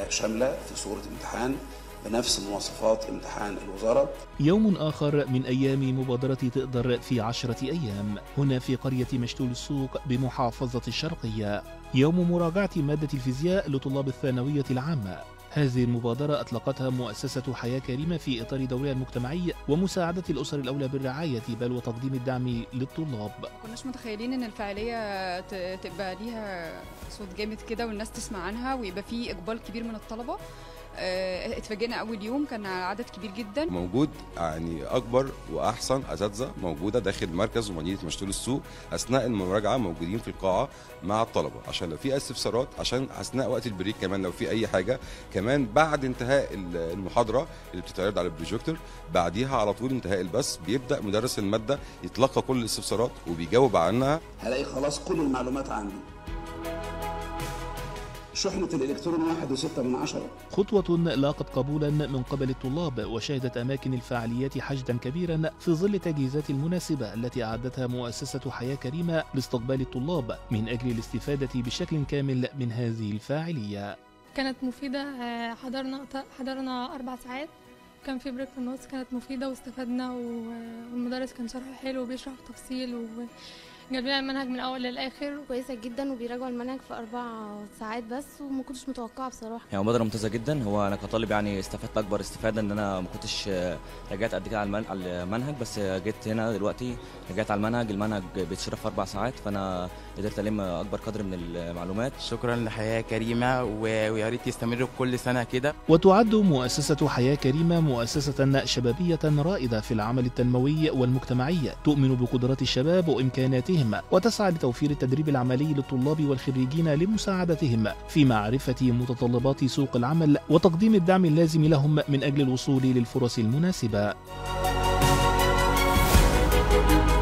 شامله في صوره امتحان بنفس مواصفات امتحان الوزاره يوم آخر من أيام مبادرة تقدر في عشرة أيام هنا في قرية مشتول السوق بمحافظة الشرقية يوم مراجعة مادة الفيزياء لطلاب الثانوية العامة هذه المبادرة أطلقتها مؤسسة حياة كريمة في إطار دورها المجتمعي ومساعدة الأسر الأولى بالرعاية بل وتقديم الدعم للطلاب ما كناش متخيلين ان الفعاليه ت- تبقى ليها صوت جامد كده والناس تسمع عنها ويبقى في اقبال كبير من الطلبه آه، اتفاجئنا اول يوم كان عدد كبير جدا موجود يعني اكبر واحسن اساتذه موجوده داخل مركز ومدينه مشتول السوق اثناء المراجعه موجودين في القاعه مع الطلبه عشان لو في استفسارات عشان اثناء وقت البريك كمان لو في اي حاجه كمان بعد انتهاء ال- المحاضره اللي بتتعرض على البروجيكتور بعديها على طول انتهاء البث بيبدا مدرس الماده يتلقى كل الاستفسارات وبيجاوب عنها هلاقي خلاص كل المعلومات عندي شحنة الإلكترون واحد وستة من عشرة خطوة لاقت قبولا من قبل الطلاب وشهدت أماكن الفعاليات حشدا كبيرا في ظل التجهيزات المناسبة التي أعدتها مؤسسة حياة كريمة لاستقبال الطلاب من أجل الاستفادة بشكل كامل من هذه الفاعلية كانت مفيدة آه، حضرنا حضرنا أربع ساعات كان في بريك في النص كانت مفيدة واستفدنا و- والمدرس كان شرحه حلو وبيشرح بتفصيل وجاب لنا المنهج من الأول للآخر كويسة جدا وبيراجعوا المنهج في أربع ساعات بس وما كنتش متوقعة بصراحة هي مبادرة ممتازة جدا هو أنا كطالب يعني استفدت أكبر استفادة إن أنا ما كنتش آه، رجعت قد كده على المن- على المنهج بس آه، جيت هنا دلوقتي رجعت على المنهج المنهج بيتشرح في أربع ساعات فأنا قدرت ألم أكبر قدر من المعلومات شكرا لحياة كريمة و- ويا ريت يستمروا كل سنة كده وتعد مؤسسة حياة كريمة مؤسسة شبابية رائدة في العمل التنموي والمجتمعي تؤمن بقدرات الشباب وإمكاناتهم وتسعى لتوفير التدريب العملي للطلاب والخريجين لمساعدتهم في معرفة متطلبات سوق العمل وتقديم الدعم اللازم لهم من أجل الوصول للفرص المناسبة